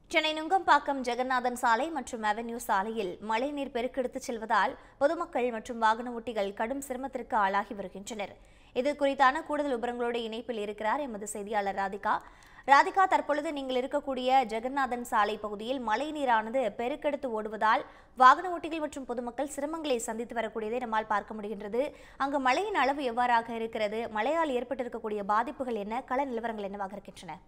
சென்னை நுங்கம்பாக்கம் ஜெகநாதன் சாலை மற்றும் அவென்யூ சாலையில் மழைநீர் பெருக்கெடுத்துச் செல்வதால் பொதுமக்கள் மற்றும் வாகன ஓட்டிகள் கடும் சிரமத்திற்கு ஆளாகி வருகின்றனர் இது குறித்தான கூடுதல் விவரங்களோடு இணைப்பில் இருக்கிறார் எமது செய்தியாளர் ராதிகா ராதிகா தற்பொழுது நீங்கள் இருக்கக்கூடிய ஜெகநாதன் சாலை பகுதியில் மழைநீரானது பெருக்கெடுத்து ஓடுவதால் வாகன ஓட்டிகள் மற்றும் பொதுமக்கள் சிரமங்களை சந்தித்து வரக்கூடியதை நம்மால் பார்க்க முடிகின்றது அங்கு மழையின் அளவு எவ்வாறாக இருக்கிறது மழையால் ஏற்பட்டிருக்கக்கூடிய பாதிப்புகள் என்ன கள நிலவரங்கள் என்னவாக இருக்கின்றன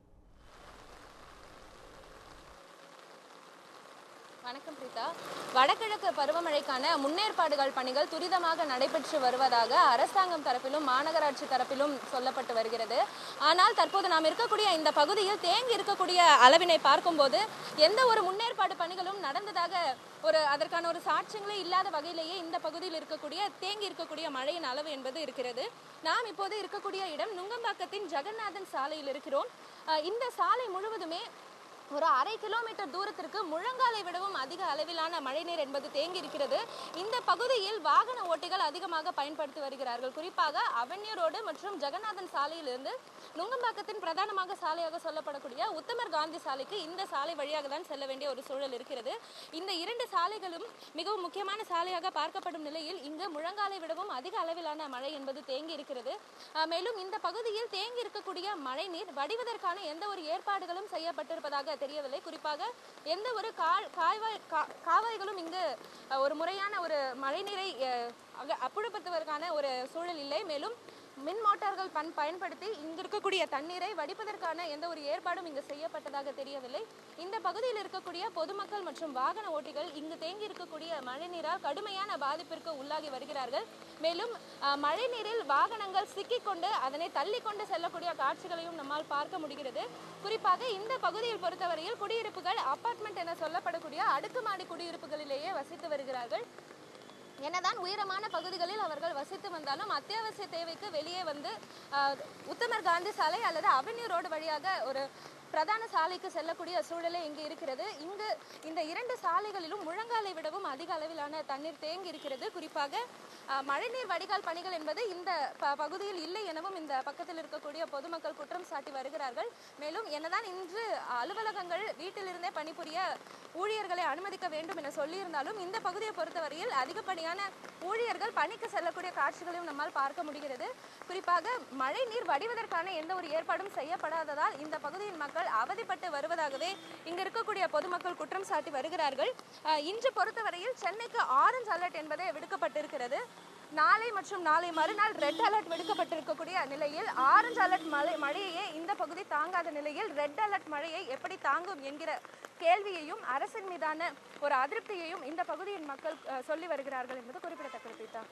வணக்கம் பிரீதா வடகிழக்கு பருவமழைக்கான முன்னேற்பாடுகள் பணிகள் துரிதமாக நடைபெற்று வருவதாக அரசாங்கம் தரப்பிலும் மாநகராட்சி தரப்பிலும் சொல்லப்பட்டு வருகிறது ஆனால் தற்போது நாம் இருக்கக்கூடிய இந்த பகுதியில் தேங்கி இருக்கக்கூடிய அளவினை பார்க்கும்போது எந்த ஒரு முன்னேற்பாடு பணிகளும் நடந்ததாக ஒரு அதற்கான ஒரு சாட்சியங்களே இல்லாத வகையிலேயே இந்த பகுதியில் இருக்கக்கூடிய தேங்கி இருக்கக்கூடிய மழையின் அளவு என்பது இருக்கிறது நாம் இப்போது இருக்கக்கூடிய இடம் நுங்கம்பாக்கத்தின் ஜெகநாதன் சாலையில் இருக்கிறோம் அஹ் இந்த சாலை முழுவதுமே ஒரு அரை கிலோமீட்டர் தூரத்திற்கு முழங்காலை விடவும் அதிக அளவிலான மழைநீர் என்பது தேங்கி இருக்கிறது இந்த பகுதியில் வாகன ஓட்டிகள் அதிகமாக பயன்படுத்தி வருகிறார்கள் குறிப்பாக அவென்யூ ரோடு மற்றும் ஜெகநாதன் சாலையிலிருந்து நுங்கம்பாக்கத்தின் பிரதானமாக சாலையாக சொல்லப்படக்கூடிய உத்தமர் காந்தி சாலைக்கு இந்த சாலை வழியாக தான் செல்ல வேண்டிய ஒரு சூழல் இருக்கிறது இந்த இரண்டு சாலைகளும் மிகவும் முக்கியமான சாலையாக பார்க்கப்படும் நிலையில் இங்கு முழங்காலை விடவும் அதிக அளவிலான மழை என்பது தேங்கி இருக்கிறது அஹ் மேலும் இந்த பகுதியில் தேங்கி இருக்கக்கூடிய மழைநீர் வடிவதற்கான எந்த ஒரு ஏற்பாடுகளும் செய்யப்பட்டிருப்பதாக தெரியவில்லை குறிப்பாக எந்த ஒரு கால் காய்வாய் கா- காவாய்களும் இங்கு அஹ், ஒரு முறையான ஒரு மழைநீரை அஹ், அக- அப்புறப்படுத்துவதற்கான ஒரு சூழல் இல்லை மேலும் மின் மோட்டார்கள் பன் பயன்படுத்தி இங்கு இருக்கக்கூடிய தண்ணீரை வடிப்பதற்கான எந்த ஒரு ஏற்பாடும் இங்கு செய்யப்பட்டதாக தெரியவில்லை இந்த பகுதியில் இருக்கக்கூடிய பொதுமக்கள் மற்றும் வாகன ஓட்டிகள் இங்கு தேங்கி இருக்கக்கூடிய மழைநீரால் கடுமையான பாதிப்பிற்கு உள்ளாகி வருகிறார்கள் மேலும் அஹ், மழைநீரில் வாகனங்கள் சிக்கிக்கொண்டு அதனை தள்ளிக்கொண்டு செல்லக்கூடிய காட்சிகளையும் நம்மால் பார்க்க முடிகிறது குறிப்பாக இந்த பகுதியில் பொறுத்தவரையில் குடியிருப்புகள் அபார்ட்மெண்ட் என சொல்லப்படக்கூடிய அடுக்குமாடி குடியிருப்புகளிலேயே வசித்து வருகிறார்கள் என்னதான் உயரமான பகுதிகளில் அவர்கள் வசித்து வந்தாலும் அத்தியாவசிய தேவைக்கு வெளியே வந்து ஆஹ், உத்தமர் காந்தி சாலை அல்லது அவென்யூ ரோடு வழியாக ஒரு பிரதான சாலைக்கு செல்லக்கூடிய சூழலே இங்கு இருக்கிறது இங்கு இந்த இரண்டு சாலைகளிலும் முழங்காலை விடவும் அதிக அளவிலான தண்ணீர் தேங்கி இருக்கிறது குறிப்பாக ஆஹ், மழைநீர் வடிகால் பணிகள் என்பது இந்த ப- பகுதியில் இல்லை எனவும் இந்த பக்கத்தில் இருக்கக்கூடிய பொதுமக்கள் குற்றம் சாட்டி வருகிறார்கள் மேலும் என்னதான் இன்று அலுவலகங்கள் வீட்டிலிருந்தே பணிபுரிய ஊழியர்களை அனுமதிக்க வேண்டும் என சொல்லியிருந்தாலும் இந்த பகுதியை பொறுத்தவரையில் அதிகப்படியான ஊழியர்கள் பணிக்கு செல்லக்கூடிய காட்சிகளையும் நம்மால் பார்க்க முடிகிறது குறிப்பாக மழை நீர் வடிவதற்கான எந்த ஒரு ஏற்பாடும் செய்யப்படாததால் இந்த பகுதியின் மக்கள் அவதிப்பட்டு வருவதாகவே இங்கு இருக்கக்கூடிய பொதுமக்கள் குற்றம் சாட்டி வருகிறார்கள் அஹ், இன்று பொறுத்தவரையில் சென்னைக்கு ஆரஞ்சு அலர்ட் என்பதே விடுக்கப்பட்டிருக்கிறது நாளை மற்றும் நாளை மறுநாள் ரெட் அலர்ட் விடுக்கப்பட்டிருக்கக்கூடிய நிலையில் ஆரஞ்சு அலர்ட் மழை மழையே இந்த பகுதி தாங்காத நிலையில் ரெட் அலர்ட் மழையை எப்படி தாங்கும் என்கிற கேள்வியையும் அரசின் மீதான ஒரு அதிருப்தியையும் இந்த பகுதியின் மக்கள் அஹ், சொல்லி வருகிறார்கள் என்பது குறிப்பிடத்தக்கது பிரீதா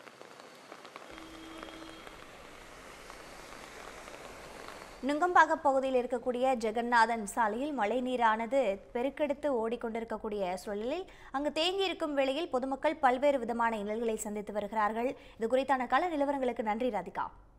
நுங்கம்பாக்கம் பகுதியில் இருக்கக்கூடிய ஜெகநாதன் சாலையில் மழைநீரானது பெருக்கெடுத்து ஓடிக்கொண்டிருக்கக்கூடிய சூழலில் அங்கு தேங்கி இருக்கும் வேளையில் பொதுமக்கள் பல்வேறு விதமான இன்னல்களை சந்தித்து வருகிறார்கள் இது குறித்தான கள நிலவரங்களுக்கு நன்றி ராதிகா